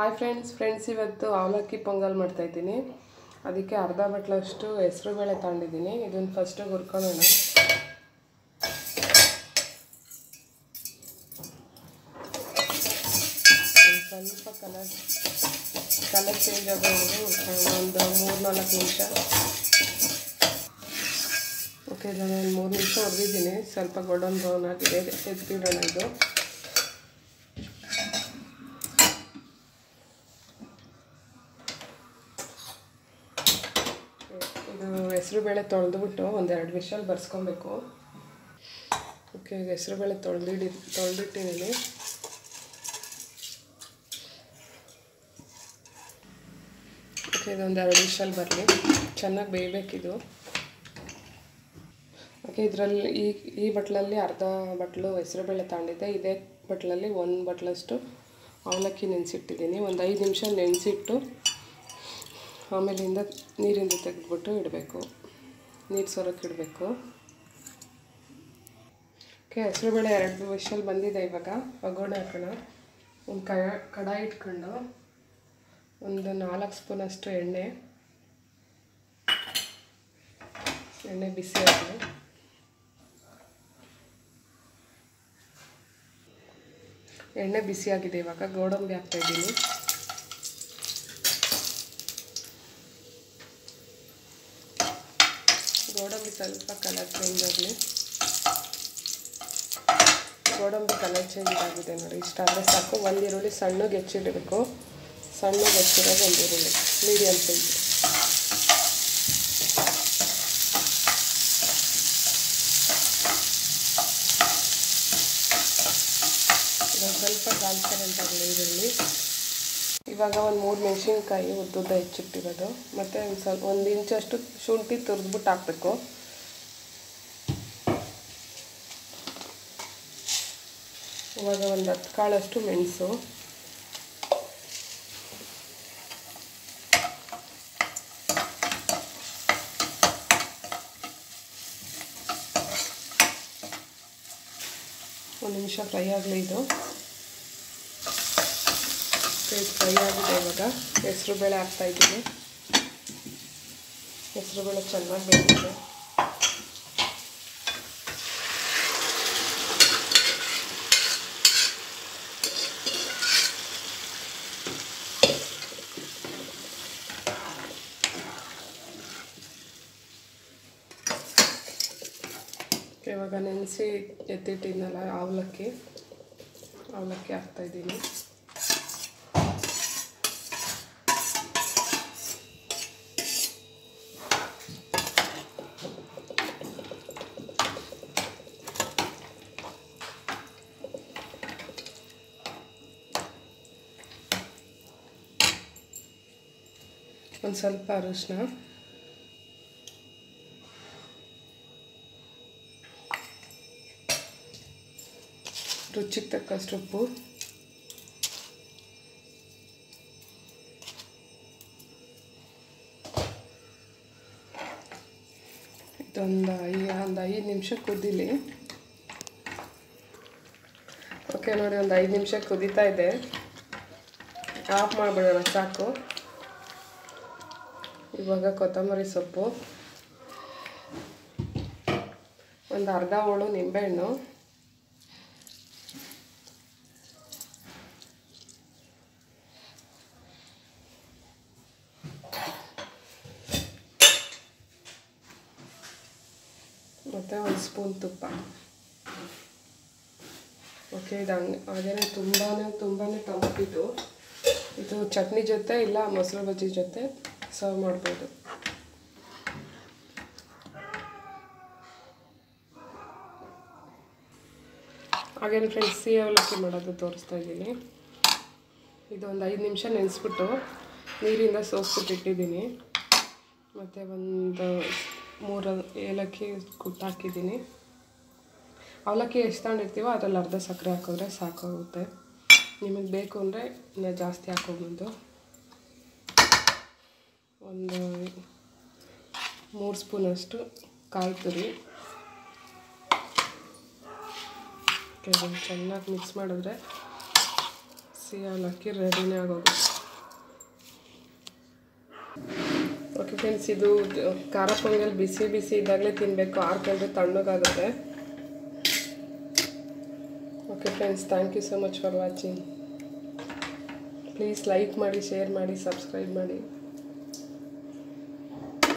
hi friends friends ಇವತ್ತು ಅವಲಕ್ಕಿ ಪೊಂಗಲ್ ಮಾಡ್ತಾಯಿದ್ದೀನಿ ಅದಕ್ಕೆ ಅರ್ಧ ಬಟ್ಲಷ್ಟು ಹೆಸ್ರು ಬೇಳೆ ತಗೊಂಡಿದ್ದೀನಿ ಇದನ್ನು ಫಸ್ಟು ಹುರ್ಕೊಳ್ಳೋಣ ಒಂದ್ ಸ್ವಲ್ಪ ಕಲರ್ ಕಲರ್ ಚೇಂಜ್ ಆಗೋದು ಹುರ್ಕೊಳ್ಳೋಣ ಒಂದು ಮೂರು ನಾಲ್ಕು ನಿಮಿಷ ಓಕೆ ನಾನು ಒಂದು ಮೂರು ನಿಮಿಷ ಹುರಿದಿದ್ದೀನಿ ಸ್ವಲ್ಪ ಗೋಲ್ಡನ್ ಬ್ರೌನ್ ಆಗಿದೆ ಎತ್ತಿಡೋಣ ಇದು ಇದು ಹೆಸ್ರುಬೇಳೆ ತೊಳೆದ್ಬಿಟ್ಟು ಒಂದೆರಡು ವಿಷಲ್ ಬರ್ಸ್ಕೊಬೇಕು ಓಕೆ ಈಗ ಹೆಸ್ರುಬೇಳೆ ತೊಳೆದಿಡಿ ತೊಳೆದಿಟ್ಟಿದ್ದೀನಿ ಓಕೆ ಇದೊಂದೆರಡು ವಿಷಲ್ ಬರಲಿ ಚೆನ್ನಾಗಿ ಬೇಯಬೇಕಿದು ಓಕೆ ಇದರಲ್ಲಿ ಈ ಈ ಬಟ್ಲಲ್ಲಿ ಅರ್ಧ ಬಟ್ಲು ಹೆಸ್ರುಬೇಳೆ ತಗೊಂಡಿದ್ದೆ ಇದೇ ಬಟ್ಲಲ್ಲಿ ಒಂದು ಬಟ್ಲಷ್ಟು ಅವಲಕ್ಕಿ ನೆನೆಸಿಟ್ಟಿದ್ದೀನಿ ಒಂದು ಐದು ನಿಮಿಷ ನೆನೆಸಿಟ್ಟು ಆಮೇಲಿಂದ ನೀರಿಂದ ತೆಗೆದ್ಬಿಟ್ಟು ಇಡಬೇಕು ನೀರು ಸೋರಕ್ಕೆ ಇಡಬೇಕು ಓಕೆ ಹೆಸರುಬೇಳೆ ಎರಡು ವಿಷಲ್ ಬಂದಿದೆ ಇವಾಗ ಒಗ್ಗರಣೆ ಹಾಕೋಣ ಒಂದು ಕಡ ಕಡಾಯಿ ಇಟ್ಕೊಂಡು ಒಂದು ನಾಲ್ಕು ಸ್ಪೂನಷ್ಟು ಎಣ್ಣೆ ಎಣ್ಣೆ ಬಿಸಿ ಆಗಿದೆ ಎಣ್ಣೆ ಬಿಸಿಯಾಗಿದೆ ಇವಾಗ ಗೋಡಂಬಿ ಹಾಕ್ತಾಯಿದ್ದೀನಿ ಗೋಡಂಬಿ ಸ್ವಲ್ಪ ಕಲರ್ ಚೇಂಜ್ ಆಗಲಿ ಗೋಡಂಬಿ ಕಲರ್ ಚೇಂಜ್ ಆಗಿದೆ ನೋಡಿ ಇಷ್ಟ ಆದರೆ ಸಾಕು ಒಂದು ಈರುಳ್ಳಿ ಸಣ್ಣಗೆ ಹೆಚ್ಚಿಡಬೇಕು ಸಣ್ಣಗೆ ಹೆಚ್ಚಿರೋದು ಒಂದು ಈರುಳ್ಳಿ ಮೀಡಿಯಮ್ ಸೈಜ್ ಇವಾಗ ಸ್ವಲ್ಪ ಟ್ರಾನ್ಸ್ಪರೆಂಟ್ ಈರುಳ್ಳಿ ಇವಾಗ ಒಂದು ಮೂರು ಮೆಣಸಿನ್ಕಾಯಿ ಉದ್ದುದ್ದ ಹೆಚ್ಚಿಟ್ಟಿರೋದು ಮತ್ತು ಒಂದು ಸ್ವಲ್ಪ ಒಂದು ಇಂಚಷ್ಟು ಶುಂಠಿ ತುರಿದ್ಬಿಟ್ಟು ಹಾಕಬೇಕು ಇವಾಗ ಒಂದು ಹತ್ತು ಕಾಳಷ್ಟು ಮೆಣಸು ಒಂದು ನಿಮಿಷ ಫ್ರೈ ಆಗಲಿ ಇದು ಫ್ರೈ ಆಗಿದೆ ಇವಾಗ ಹೆಸ್ರು ಬೇಳೆ ಹಾಕ್ತಾಯಿದ್ದೀನಿ ಹೆಸ್ರು ಬೇಳೆ ಚೆನ್ನಾಗಿ ಬೇಯಿಸಿದೆ ಇವಾಗ ನೆನೆಸಿ ಎತ್ತಿಟ್ಟಿದ್ನಲ್ಲ ಅವಲಕ್ಕಿ ಅವಲಕ್ಕಿ ಹಾಕ್ತಾಯಿದ್ದೀನಿ ಒಂದು ಸ್ವಲ್ಪ ಅರಿಶಿನ ರುಚಿಗೆ ತಕ್ಕಷ್ಟು ಉಪ್ಪು ಇದೊಂದು ಐ ಒಂದು ಐದು ನಿಮಿಷ ಕುದೀಲಿ ಓಕೆ ನೋಡಿ ಒಂದು ಐದು ನಿಮಿಷ ಕುದೀತಾ ಇದೆ ಆಫ್ ಮಾಡಿಬಿಡೋಣ ಸಾಕು ಇವಾಗ ಕೊತ್ತಂಬರಿ ಸೊಪ್ಪು ಒಂದು ಅರ್ಧ ಹೋಳು ನಿಂಬೆಹಣ್ಣು ಮತ್ತು ಒಂದು ಸ್ಪೂನ್ ತುಪ್ಪ ಓಕೆ ಇದು ಹಂಗೆ ಹಾಗೇನೆ ತುಂಬಾ ತುಂಬಾ ತಂಪಿದ್ದು ಇದು ಚಟ್ನಿ ಜೊತೆ ಇಲ್ಲ ಮೊಸರು ಬಜ್ಜಿ ಜೊತೆ ಸರ್ವ್ ಮಾಡ್ಬೋದು ಹಾಗೇನು ಫ್ರೆಂಡ್ಸ್ ಸಿಹಿ ಅವಲಕ್ಕಿ ಮಾಡೋದು ತೋರಿಸ್ತಾ ಇದ್ದೀನಿ ಇದು ಒಂದು ಐದು ನಿಮಿಷ ನೆನೆಸ್ಬಿಟ್ಟು ನೀರಿಂದ ಸೋಸ್ಬಿಟ್ಟು ಇಟ್ಟಿದ್ದೀನಿ ಮತ್ತು ಒಂದು ಮೂರು ಏಲಕ್ಕಿ ಕುಟ್ಟು ಹಾಕಿದ್ದೀನಿ ಅವಲಕ್ಕಿ ಎಷ್ಟು ತಗೊಂಡಿರ್ತೀವೋ ಅದರಲ್ಲಿ ಅರ್ಧ ಸಕ್ಕರೆ ಹಾಕಿದ್ರೆ ಸಾಕಾಗುತ್ತೆ ನಿಮಗೆ ಬೇಕು ಅಂದರೆ ಇನ್ನು ಜಾಸ್ತಿ ಹಾಕೋಬೋದು ಒಂದು ಮೂರು ಸ್ಪೂನಷ್ಟು ಕಾಯಿ ತುರಿ ಚೆನ್ನಾಗಿ ಮಿಕ್ಸ್ ಮಾಡಿದ್ರೆ ಸಿಹಿ ಅವಲಕ್ಕಿ ರೆಡಿನೇ ಆಗೋದು ಓಕೆ ಫ್ರೆಂಡ್ಸ್ ಇದು ಜ- ಖಾರ ಪೊಂಗಲ್ ಬಿಸಿ ಬಿಸಿ ಇದ್ದಾಗಲೇ ತಿನ್ನಬೇಕು ಆರ್ಕೊಂಡ್ರೆ ತಣ್ಣಗಾಗುತ್ತೆ okay friends thank you so much for watching please like ಮಾಡಿ ಶೇರ್ ಮಾಡಿ ಸಬ್ಸ್ಕ್ರೈಬ್ ಮಾಡಿ